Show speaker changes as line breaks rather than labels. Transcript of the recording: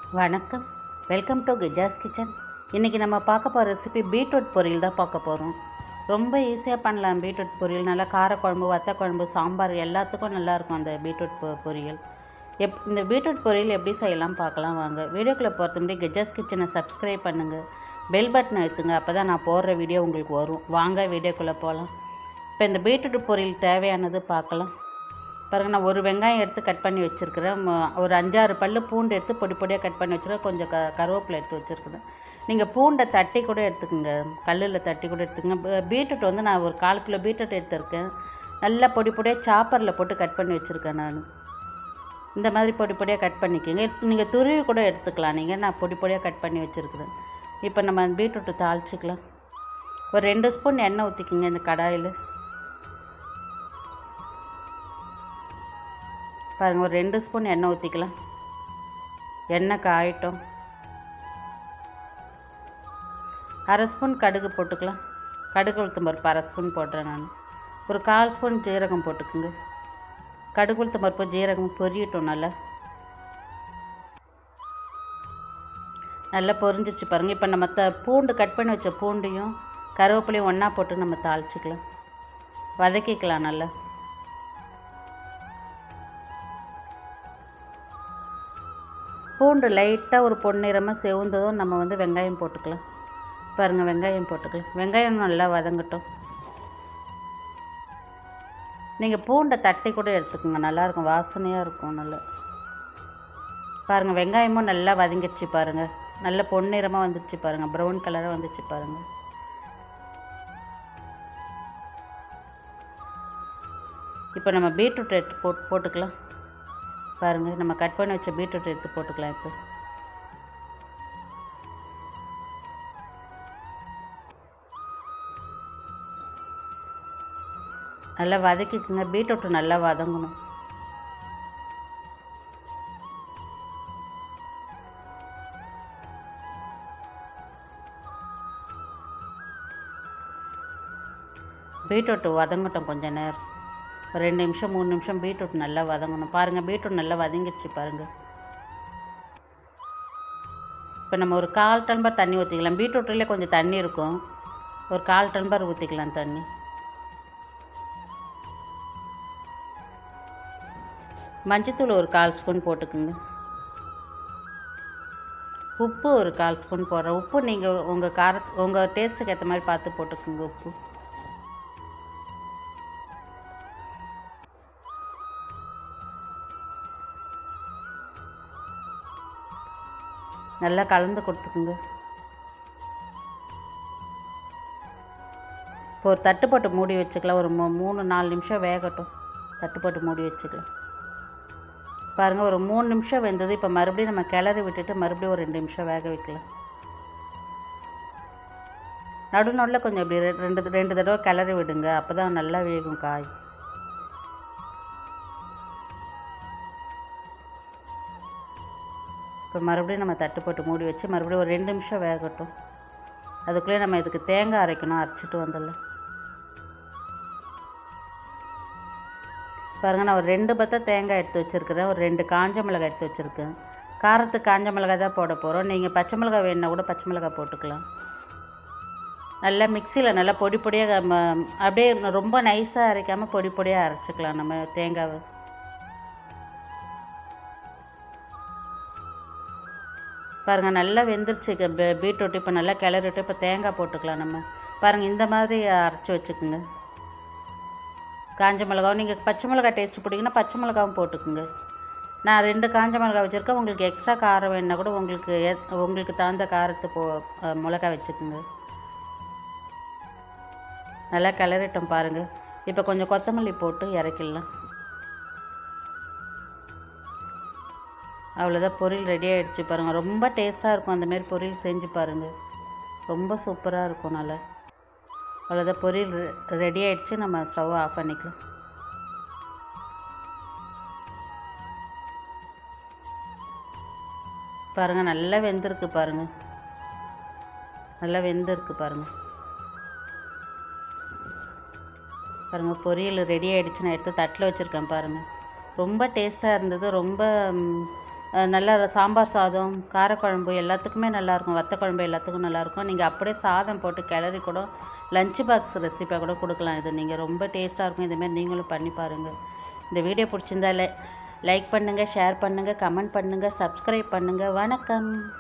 வணக்கம் welcome to கிஜாஸ் kitchen இன்றைக்கி நம்ம பார்க்க போகிற ரெசிபி பீட்ரூட் பொரியல் தான் பார்க்க போகிறோம் ரொம்ப ஈஸியாக பண்ணலாம் பீட்ரூட் பொரியல் நல்லா காரக்குழம்பு வத்த குழம்பு சாம்பார் எல்லாத்துக்கும் நல்லாயிருக்கும் அந்த பீட்ரூட் பொ பொரியல் எப் இந்த பீட்ரூட் பொரியல் எப்படி செய்யலாம் பார்க்கலாம் வாங்க வீடியோக்குள்ளே போகிறது முன்னாடி கிஜாஸ் கிச்சனை சப்ஸ்கிரைப் பண்ணுங்கள் பெல் பட்டன் அழுத்துங்க அப்போ தான் நான் போடுற வீடியோ உங்களுக்கு வரும் வாங்க வீடியோக்குள்ளே போகலாம் இப்போ இந்த பீட்ரூட் பொரியல் தேவையானது பார்க்கலாம் பாருங்க நான் ஒரு வெங்காயம் எடுத்து கட் பண்ணி வச்சுருக்கிறேன் ஒரு அஞ்சாறு பல்லு பூண்டு எடுத்து பொடி பொடியாக கட் பண்ணி வச்சுருக்கேன் கொஞ்சம் க கருவேப்பிலை எடுத்து வச்சுருக்கிறேன் நீங்கள் பூண்டை தட்டி கூட எடுத்துக்கோங்க கல்லில் தட்டி கூட எடுத்துக்கோங்க ப- பீட்ரூட் வந்து நான் ஒரு கால் கிலோ பீட்ரூட் எடுத்திருக்கேன் நல்லா பொடி பொடியாக சாப்பரில் போட்டு கட் பண்ணி வச்சுருக்கேன் நான் இந்த மாதிரி பொடி பொடியாக கட் பண்ணிக்கோங்க நீங்கள் துருவி கூட எடுத்துக்கலாம் நீங்கள் நான் பொடி பொடியாக கட் பண்ணி வச்சுருக்கிறேன் இப்போ நம்ம பீட்ரூட்டு தாளிச்சிக்கலாம் ஒரு ரெண்டு ஸ்பூன் எண்ணெய் ஊற்றிக்கிங்க இந்த கடாயில் பாருங்கள் ஒரு ரெண்டு ஸ்பூன் எண்ணெய் ஊற்றிக்கலாம் எண்ணெய் காயட்டும் அரை ஸ்பூன் கடுகு போட்டுக்கலாம் கடுகு உளுத்தம் பருப்பு அரை ஸ்பூன் போடுறேன் நான் ஒரு கால் ஸ்பூன் ஜீரகம் போட்டுக்குங்க கடுகு உளுத்தம் பருப்பு ஜீரகம் பொரியட்டும் நல்லா நல்லா பொரிஞ்சிச்சு பாருங்கள் இப்போ நம்ம த பூண்டு கட் பண்ணி வச்ச பூண்டையும் கருவேப்பிலையும் ஒன்றா போட்டு நம்ம தாளிச்சிக்கலாம் வதக்கிக்கலாம் நல்லா பூண்டு லைட்டாக ஒரு பொன்னிறமாக செவுந்ததும் நம்ம வந்து வெங்காயம் போட்டுக்கலாம் பாருங்கள் வெங்காயம் போட்டுக்கலாம் வெங்காயம் நல்லா வதங்கட்டும் நீங்கள் பூண்டை தட்டி கூட எடுத்துக்கோங்க நல்லாயிருக்கும் வாசனையாக இருக்கும் நல்லா பாருங்கள் வெங்காயமும் நல்லா வதங்கிடுச்சு பாருங்கள் நல்ல பொன்னிறமாக வந்துருச்சு பாருங்கள் ப்ரௌன் கலராக வந்துச்சு பாருங்கள் இப்போ நம்ம பீட்ரூட் எடுத்து போட்டு போட்டுக்கலாம் பாருங்கள் நம்ம கட் பண்ணி வச்ச பீட்ரூட் எடுத்து போட்டுக்கலாம் இப்போ நல்லா வதக்கிக்குங்க பீட்ரூட் நல்லா வதங்கணும் பீட்ரூட் வதங்கட்டும் கொஞ்ச நேரம் ஒரு ரெண்டு நிமிஷம் மூணு நிமிஷம் பீட்ரூட் நல்லா வதங்கணும் பாருங்கள் பீட்ரூட் நல்லா வதங்கிடுச்சு பாருங்கள் இப்போ நம்ம ஒரு கால் டன்பர் தண்ணி ஊற்றிக்கலாம் பீட்ரூட்லேயே கொஞ்சம் தண்ணி இருக்கும் ஒரு கால் டன்பர் ஊற்றிக்கலாம் தண்ணி மஞ்சத்தூள் ஒரு கால் ஸ்பூன் போட்டுக்குங்க உப்பு ஒரு கால் ஸ்பூன் போடுறேன் உப்பு நீங்கள் உங்கள் கார உங்கள் டேஸ்ட்டுக்கு ஏற்ற மாதிரி பார்த்து போட்டுக்குங்க உப்பு நல்லா கலந்து கொடுத்துக்குங்க இப்போ ஒரு தட்டு போட்டு மூடி வச்சுக்கலாம் ஒரு மூ மூணு நாலு நிமிஷம் வேகட்டும் தட்டு போட்டு மூடி வச்சுக்கலாம் பாருங்கள் ஒரு மூணு நிமிஷம் வெந்தது இப்போ மறுபடியும் நம்ம கிளறி விட்டுட்டு மறுபடியும் ஒரு ரெண்டு நிமிஷம் வேக வைக்கலாம் நடு நடுவில் கொஞ்சம் இப்படி ரெ- ரெண்டு ரெண்டு தடவை கிளறி விடுங்க அப்போ தான் நல்லா வேகும் காய் இப்போ மறுபடியும் நம்ம தட்டு போட்டு மூடி வச்சு மறுபடியும் ஒரு ரெண்டு நிமிஷம் வேகட்டும் அதுக்குள்ளே நம்ம இதுக்கு தேங்காய் அரைக்கணும் அரைச்சிட்டு வந்துடலாம் பாருங்கள் நான் ஒரு ரெண்டு பத்த தேங்காய் எடுத்து வச்சுருக்கிறேன் ஒரு ரெண்டு காஞ்ச மிளகாய் எடுத்து வச்சுருக்கேன் காரத்துக்கு காஞ்ச மிளகாய் தான் போட போகிறோம் நீங்கள் பச்சை மிளகாய் வேணுன்னா கூட பச்சை மிளகாய் போட்டுக்கலாம் நல்லா மிக்சியில் நல்லா பொடி பொடியாக நம்ம அப்படியே ரொம்ப நைஸாக அரைக்காமல் பொடி பொடியாக அரைச்சிக்கலாம் நம்ம தேங்காவை பாருங்கள் நல்லா வெந்துருச்சு க- பீ- பீட்ரூட் இப்போ நல்லா கிளறிட்டு இப்போ தேங்காய் போட்டுக்கலாம் நம்ம பாருங்கள் இந்த மாதிரி அரைச்சி வச்சுக்கோங்க காஞ்ச மிளகாவும் நீங்கள் பச்சை மிளகாய் டேஸ்ட் பிடிக்குன்னா பச்சை மிளகாவும் போட்டுக்குங்க நான் ரெண்டு காஞ்ச மிளகாய் வச்சுருக்கேன் உங்களுக்கு எக்ஸ்ட்ரா காரம் வேணுன்னா கூட உங்களுக்கு ஏ- உங்களுக்கு தகுந்த காரத்தை போ அஹ், மிளகாய் வச்சுக்கோங்க நல்லா கிளறிட்டோம் பாருங்கள் இப்போ கொஞ்சம் கொத்தமல்லி போட்டு இறக்கிடலாம் அவ்வளோதான் பொரியல் ரெடி ஆகிடுச்சு பாருங்கள் ரொம்ப டேஸ்ட்டாக இருக்கும் அந்த மாதிரி பொரியல் செஞ்சு பாருங்கள் ரொம்ப சூப்பராக இருக்கும் நல்லா அவ்வளோதான் பொரியல் ரெடி ஆகிடுச்சு நம்ம ஸ்டவ் ஆஃப் பண்ணிக்கலாம் பாருங்கள் நல்லா வெந்திருக்கு பாருங்கள் நல்லா வெந்திருக்கு பாருங்கள் பாருங்கள் பொரியல் ரெடி ஆகிடுச்சு நான் எடுத்து தட்டில் வச்சுருக்கேன் பாருங்கள் ரொம்ப டேஸ்ட்டாக இருந்தது ரொம்ப அஹ், நல்லா சாம்பார் சாதம் காரக்குழம்பு எல்லாத்துக்குமே நல்லாயிருக்கும் வத்த குழம்பு எல்லாத்துக்கும் நல்லாயிருக்கும் நீங்கள் அப்படியே சாதம் போட்டு கிளறி கூட லஞ்ச் பாக்ஸ் ரெசிபியாக கூட கொடுக்கலாம் இது நீங்கள் ரொம்ப டேஸ்ட்டாக இருக்கும் இதுமாரி நீங்களும் பண்ணி பாருங்கள் இந்த வீடியோ பிடிச்சிருந்தா லைக் பண்ணுங்கள் ஷேர் பண்ணுங்கள் கமெண்ட் பண்ணுங்கள் சப்ஸ்கிரைப் பண்ணுங்கள் வணக்கம்